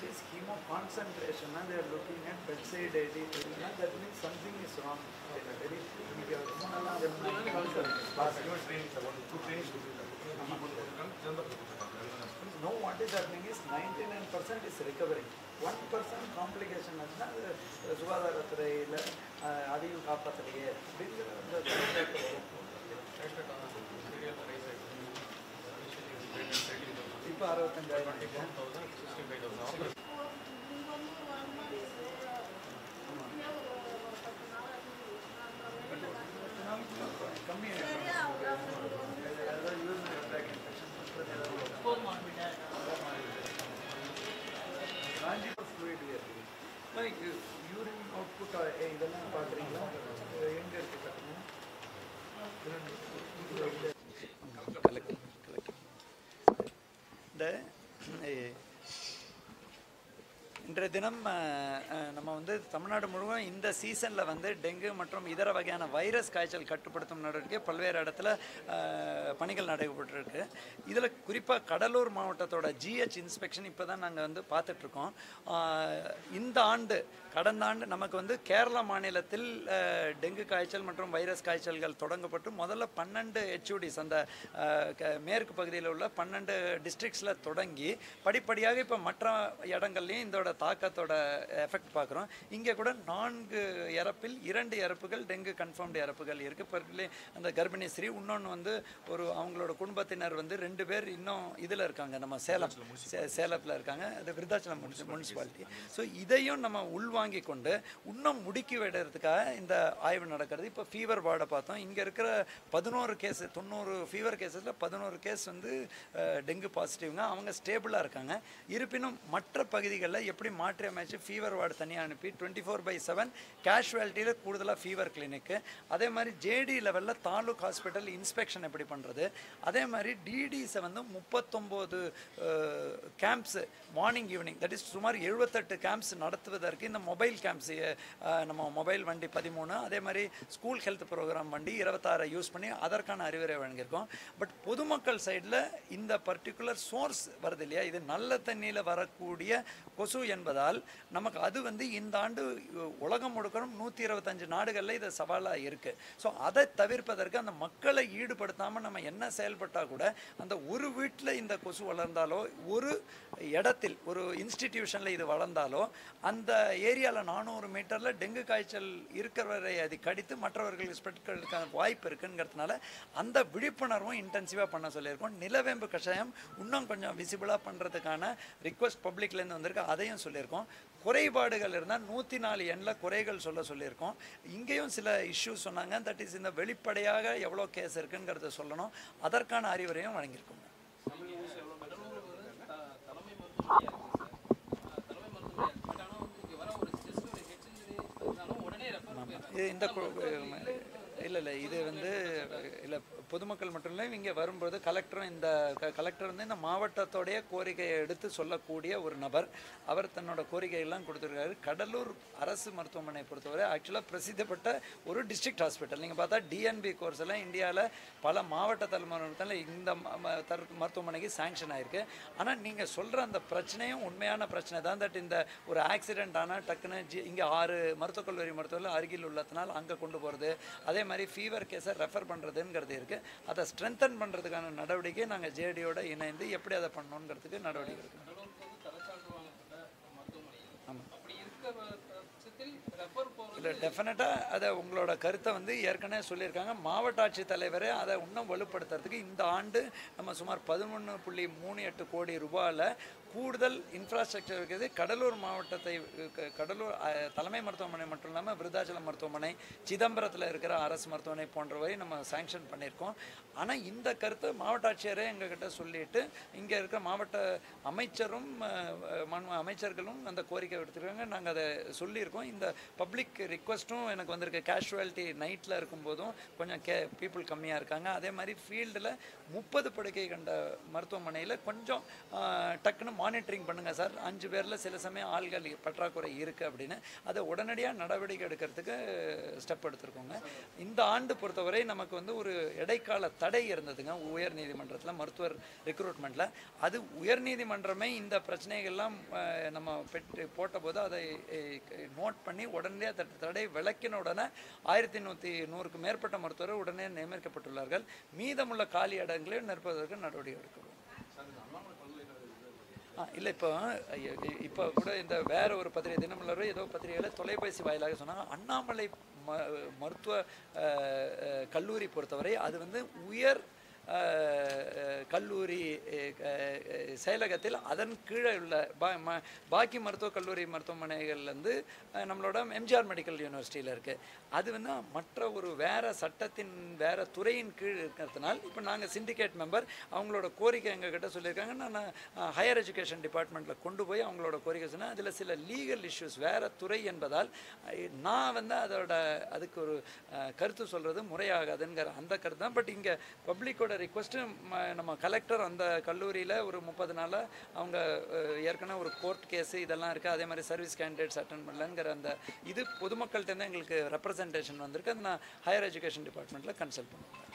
is hemo concentration, and they are looking at bedside AD, that means something is wrong. They are very, ಈಗ ಸುಮ್ಮನೆಲ್ಲ ಅದನ್ನ ಕಳ್ಸೋದು. No, what is happening is 99% is recovering. 1% complication ஆச்சுன்னா அது சுகாதாரத்துறையில் அதையும் காப்பாற்றலையே அப்படிங்கிற அந்த கருத்து வரும். இப்போ அறுபத்தஞ்சாயிரம் கம்மி யூரின் அவுட்புட் இதெல்லாம் பார்க்குறீங்களா எங்கே இருக்கு கட்டணும் கலெக்ட் கலெக்ட் இந்த அஹ், இன்றைய தினம் அஹ், அஹ், நம்ம வந்து தமிழ்நாடு முழுவதும் இந்த சீசனில் வந்து டெங்கு மற்றும் இதர வகையான வைரஸ் காய்ச்சல் கட்டுப்படுத்தும் நடவடிக்கை பல்வேறு இடத்துல அஹ், பணிகள் நடைபெற்றிருக்கு இதில் குறிப்பாக கடலூர் மாவட்டத்தோட ஜிஹெச் இன்ஸ்பெக்ஷன் இப்போ தான் நாங்கள் வந்து பார்த்துட்ருக்கோம் இந்த ஆண்டு கடந்த ஆண்டு நமக்கு வந்து கேரளா மாநிலத்தில் அஹ், டெங்கு காய்ச்சல் மற்றும் வைரஸ் காய்ச்சல்கள் தொடங்கப்பட்டு முதல்ல பன்னெண்டு ஹெச்யூடிஸ் அந்த அஹ், க- மேற்கு பகுதியில் உள்ள பன்னெண்டு டிஸ்ட்ரிக்ஸில் தொடங்கி படிப்படியாக இப்போ மற்ற இடங்கள்லையும் இதோட தாக்கத்தோட எஃபெக்ட் பார்க்குறோம் இங்கே கூட நான்கு இறப்பில் இரண்டு இறப்புகள் டெங்கு கன்ஃபார்ம்டு இறப்புகள் இருக்குது பர்டிகுலி அந்த கர்ப்பிணி ஸ்ரீ இன்னொன்று வந்து ஒரு அவங்களோட குடும்பத்தினர் வந்து ரெண்டு பேர் இன்னும் இதில் இருக்காங்க நம்ம சேலம் சே- சேலத்தில் இருக்காங்க அது விருதாச்சலம் முனிசிபாலிட்டி ஸோ இதையும் நம்ம உள்வாங்கி கொண்டு இன்னும் முடுக்கி விடுறதுக்காக இந்த ஆய்வு நடக்கிறது இப்போ ஃபீவர் வார்டை பார்த்தோம் இங்கே இருக்கிற பதினோரு கேஸ் தொண்ணூறு ஃபீவர் கேஸில் பதினோரு கேஸ் வந்து அஹ், டெங்கு பாசிட்டிவ்ங்க அவங்க ஸ்டேபிளாக இருக்காங்க இருப்பினும் மற்ற பகுதிகளில் எப்படி மாற்றி அமைச்சு ஃபீவர் வார்டு தனியாக அனுப்பி டுவெண்ட்டி ஃபோர் பை செவன் கேஷுவாலிட்டியில் கூடுதலாக ஃபீவர் கிளினிக்கு அதே மாதிரி ஜேடி லெவலில் தாலுக் ஹாஸ்பிட்டல் இன்ஸ்பெக்ஷன் எப்படி பண்ணுறது அதே மாதிரி டிடிஸை வந்து முப்பத்தொம்போது camps morning evening that is சுமார் எழுபத்தெட்டு கேம்ப்ஸ் நடத்துவதற்கு இந்த மொபைல் கேம்ப்ஸ் நம்ம மொபைல் வண்டி பதிமூணு அதே மாதிரி ஸ்கூல் ஹெல்த் ப்ரோக்ராம் வண்டி இருபத்தாறை யூஸ் பண்ணி அதற்கான அறிவுரை வழங்கியிருக்கோம் பட் பொதுமக்கள் சைடில் இந்த பர்டிகுலர் சோர்ஸ் வருது இல்லையா இது நல்ல தண்ணியில் வரக்கூடிய கொசு என்பதால் நமக்கு அது வந்து இந்த ஆண்டு உலகம் முழுக்கணும் நூற்றி இருபத்தஞ்சு நாடுகளில் இது சவாலாக இருக்குது ஸோ அதை தவிர்ப்பதற்கு அந்த மக்களை ஈடுபடுத்தாமல் நம்ம என்ன செயல்பட்டால் கூட அந்த ஒரு வீட்டில் இந்த கொசு வளர்ந்தாலோ ஒரு இடத்தில் ஒரு இன்ஸ்டிடியூஷனில் இது வளர்ந்தாலோ அந்த ஏரியாவில் நானூறு மீட்டரில் டெங்கு காய்ச்சல் இருக்கிறவரை அது கடித்து மற்றவர்களுக்கு ஸ்ப்ரெட் பண்ணுறதுக்கான வாய்ப்பு இருக்குங்கிறதுனால அந்த விழிப்புணர்வும் இன்டென்சிவாக பண்ண சொல்லியிருக்கோம் நிலவேம்பு கஷாயம் இன்னும் கொஞ்சம் விசிபிளாக பண்ணுறதுக்கான ரிக்வஸ்ட் பப்ளிக்லேருந்து வந்திருக்கு அதையும் சொல்லியிருக்கோம் குறைபாடுகள் இருந்தால் நூற்றி நாலு எண்ணில் குறைகள் சொல்ல சொல்லியிருக்கோம் இங்கேயும் சில இஷ்யூஸ் சொன்னாங்க தட் இஸ் இந்த வெளிப்படையாக எவ்வளோ கேஸ் இருக்குங்கிறத சொல்லணும் அதற்கான அறிவுரையும் வழங்கியிருக்கோம் இது இந்த இல்லை இல்லை இது வந்து இல்லை பொதுமக்கள் மட்டும் இல்லை இங்கே வரும்போது கலெக்டரும் இந்த க- கலெக்டர் வந்து இந்த மாவட்டத்தோடைய கோரிக்கையை எடுத்து சொல்லக்கூடிய ஒரு நபர் அவர் தன்னோட கோரிக்கையெல்லாம் கொடுத்துருக்காரு கடலூர் அரசு மருத்துவமனை பொறுத்தவரை ஆக்சுவலாக பிரசித்தப்பட்ட ஒரு டிஸ்ட்ரிக்ட் ஹாஸ்பிட்டல் நீங்கள் பார்த்தா டிஎன்பி கோர்ஸ் எல்லாம் இந்தியாவில் பல மாவட்ட தலைமருத்துவத்தில் இந்த ம- ம- தர் மருத்துவமனைக்கு சாங்ஷன் ஆயிருக்கு ஆனால் நீங்கள் சொல்கிற அந்த பிரச்சனையும் உண்மையான பிரச்சனை தான் தட் இந்த ஒரு ஆக்சிடென்ட் ஆனால் டக்குன்னு ஜி இங்கே ஆறு மருத்துவக் கல்லூரி மருத்துவர்கள் அருகில் உள்ளதுனால அங்கே கொண்டு போகிறது அதே மாதிரி ஃபீவர் கேஸை ரெஃபர் பண்ணுறதுங்கிறது இருக்குது அதை ஸ்ட்ரென்தன் பண்ணுறதுக்கான நடவடிக்கை நாங்கள் ஜேடியோட இணைந்து எப்படி அதை பண்ணணுங்கிறதுக்கு நடவடிக்கை எடுக்கணும் இல்லை டெஃபினட்டாக அதை உங்களோட கருத்தை வந்து ஏற்கனவே சொல்லியிருக்காங்க மாவட்ட ஆட்சித்தலைவரே அதை இன்னும் வலுப்படுத்துறதுக்கு இந்த ஆண்டு நம்ம சுமார் பதினொன்று புள்ளி மூணு எட்டு கோடி ரூபாயில் கூடுதல் இன்ஃப்ராஸ்ட்ரக்சர் இருக்குது கடலூர் மாவட்டத்தை க- கடலூர் அஹ், தலைமை மருத்துவமனை மட்டும் இல்லாமல் விருதாச்சலம் மருத்துவமனை சிதம்பரத்தில் இருக்கிற அரசு மருத்துவமனை போன்றவை நம்ம சாங்ஷன் பண்ணியிருக்கோம் ஆனால் இந்த கருத்தை மாவட்ட ஆட்சியரே எங்ககிட்ட சொல்லிட்டு இங்கே இருக்கிற மாவட்ட அமைச்சரும் அஹ், அஹ், மன்- அமைச்சர்களும் அந்த கோரிக்கை எடுத்துருக்காங்க நாங்கள் அதை சொல்லியிருக்கோம் இந்த பப்ளிக் ரிக்வஸ்ட்டும் எனக்கு வந்திருக்கு கேஷுவாலிட்டி நைட்டில் இருக்கும்போதும் கொஞ்சம் கே பீப்புள் கம்மியாக இருக்காங்க அதே மாதிரி ஃபீல்டில் முப்பது படுக்கை கண்ட மருத்துவமனையில் கொஞ்சம் ஆஹ், டக்குன்னு மானிட்டரிங் பண்ணுங்கள் சார் அஞ்சு பேரில் சில சமயம் ஆள்கள் பற்றாக்குறை இருக்குது அப்படின்னு அதை உடனடியாக நடவடிக்கை எடுக்கிறதுக்கு ஸ்டெப் எடுத்திருக்கோங்க இந்த ஆண்டு பொறுத்தவரை நமக்கு வந்து ஒரு இடைக்கால தடை இருந்ததுங்க உயர் நீதிமன்றத்தில் மருத்துவர் ரெக்ரூட்மெண்ட்டில் அது உயர் நீதிமன்றமே இந்த பிரச்சனைகள்லாம் அஹ், நம்ம பெற்று போட்டபோது அதை நோட் பண்ணி உடனடியாக அந்த தடை விளக்கின உடனே ஆயிரத்தி நூற்றி நூறுக்கு மேற்பட்ட மருத்துவர்கள் உடனே நியமிக்கப்பட்டுள்ளார்கள் மீதமுள்ள காலி இடங்களை நிற்பதற்கு நடவடிக்கை எடுக்கிறோம் ஆ இல்லை இப்போ ஐய- இ- இப்போ கூட இந்த வேற ஒரு பத்திரிகை தினமலர் ஏதோ பத்திரிகையில் தொலைபேசி வாயிலாக சொன்னாங்க அண்ணாமலை ம மருத்துவ அஹ், அஹ், கல்லூரி பொறுத்தவரை அது வந்து உயர் அஹ், அஹ், கல்லூரி அஹ், அஹ், செயலகத்தில் அதன் கீழே உள்ள பா ம- பாக்கி மருத்துவக் கல்லூரி மருத்துவமனைகள்லேருந்து நம்மளோட எம்ஜிஆர் மெடிக்கல் யூனிவர்சிட்டியில் இருக்குது அது வந்து மற்ற ஒரு வேற சட்டத்தின் வேற துறையின் கீழ் இருக்கிறதுனால இப்போ நாங்கள் சிண்டிகேட் மெம்பர் அவங்களோட கோரிக்கை எங்ககிட்ட சொல்லியிருக்காங்க நான் ஹையர் எஜுகேஷன் டிபார்ட்மெண்ட்டில் கொண்டு போய் அவங்களோட கோரிக்கை சொன்னேன் அதில் சில லீகல் இஷ்யூஸ் வேற துறை என்பதால் அஹ், நான் வந்து அதோட அதுக்கு ஒரு அஹ், கருத்து சொல்கிறது முறையாகாதுங்கிற அந்த கருத்து தான் பட் இங்கே பப்ளிக்கோட ரிக்வஸ்ட்டு நம்ம கலெக்டர் அந்த கல்லூரியில் ஒரு முப்பது நாளாக அவங்க அஹ், ஏற்கனவே ஒரு கோர்ட் கேஸு இதெல்லாம் இருக்குது அதே மாதிரி சர்வீஸ் கேண்டிடேட்ஸ் அட்டன் பண்ணலங்கிற அந்த இது பொதுமக்கள்கிட்ட எங்களுக்கு ரெப்ரசன்டேஷன் வந்திருக்கு அது நான் ஹையர் எஜுகேஷன் டிபார்ட்மெண்ட்டில் கன்சல்ட் பண்ணுவேன்